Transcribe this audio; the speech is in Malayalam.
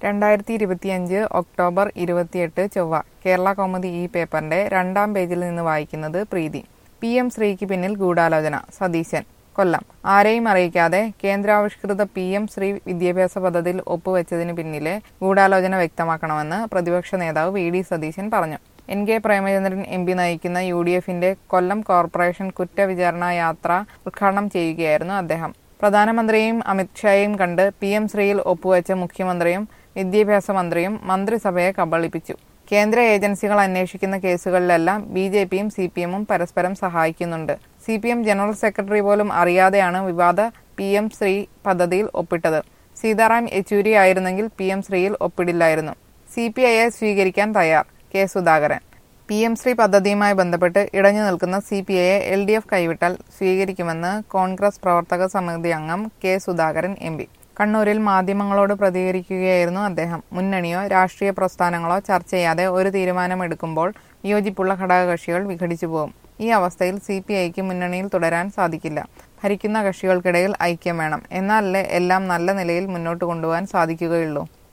രണ്ടായിരത്തി ഇരുപത്തിയഞ്ച് ഒക്ടോബർ ഇരുപത്തിയെട്ട് ചൊവ്വ കേരള കൗമുദി ഈ പേപ്പറിന്റെ രണ്ടാം പേജിൽ നിന്ന് വായിക്കുന്നത് പ്രീതി പി എം ശ്രീക്ക് പിന്നിൽ ഗൂഢാലോചന സതീശൻ കൊല്ലം ആരെയും അറിയിക്കാതെ കേന്ദ്രാവിഷ്കൃത പി എം ശ്രീ വിദ്യാഭ്യാസ പദ്ധതിയിൽ ഒപ്പുവെച്ചതിന് പിന്നിലെ ഗൂഢാലോചന വ്യക്തമാക്കണമെന്ന് പ്രതിപക്ഷ നേതാവ് വി ഡി സതീശൻ പറഞ്ഞു N K Premachandran M P നയിക്കുന്ന യു ഡി എഫിന്റെ കൊല്ലം കോർപ്പറേഷൻ കുറ്റവിചാരണ യാത്ര ഉദ്ഘാടനം ചെയ്യുകയായിരുന്നു അദ്ദേഹം പ്രധാനമന്ത്രിയെയും അമിത്ഷായെയും കണ്ട് പി എം ശ്രീയിൽ ഒപ്പുവെച്ച മുഖ്യമന്ത്രിയും വിദ്യാഭ്യാസ മന്ത്രിയും മന്ത്രിസഭയെ കബളിപ്പിച്ചു കേന്ദ്ര ഏജൻസികൾ അന്വേഷിക്കുന്ന കേസുകളിലെല്ലാം ബി ജെ പിയും സി പി എമ്മും പരസ്പരം സഹായിക്കുന്നുണ്ട് C P M general secretary പോലും അറിയാതെയാണ് വിവാദ പി എം ശ്രീ പദ്ധതിയിൽ ഒപ്പിട്ടത് സീതാറാം യെച്ചൂരി ആയിരുന്നെങ്കിൽ പി എം ശ്രീയിൽ ഒപ്പിടില്ലായിരുന്നു സി പി ഐയെ സ്വീകരിക്കാൻ തയ്യാർ K Sudhakaran P M Shri പദ്ധതിയുമായി ബന്ധപ്പെട്ട് ഇടഞ്ഞു നിൽക്കുന്ന സി പി ഐയെ എൽ ഡി എഫ് കൈവിട്ടാൽ സ്വീകരിക്കുമെന്ന് കോൺഗ്രസ് പ്രവർത്തക സമിതി അംഗം കെ സുധാകരൻ എം പി കണ്ണൂരിൽ മാധ്യമങ്ങളോട് പ്രതികരിക്കുകയായിരുന്നു അദ്ദേഹം മുന്നണിയോ രാഷ്ട്രീയ പ്രസ്ഥാനങ്ങളോ ചർച്ച ചെയ്യാതെ ഒരു തീരുമാനമെടുക്കുമ്പോൾ വിയോജിപ്പുള്ള ഘടകകക്ഷികൾ വിഘടിച്ചു പോകും ഈ അവസ്ഥയിൽ സി പി ഐക്ക് മുന്നണിയിൽ തുടരാൻ സാധിക്കില്ല ഭരിക്കുന്ന കക്ഷികൾക്കിടയിൽ ഐക്യം വേണം എന്നാലല്ലേ എല്ലാം നല്ല നിലയിൽ മുന്നോട്ട് കൊണ്ടുപോകാൻ സാധിക്കുകയുള്ളൂ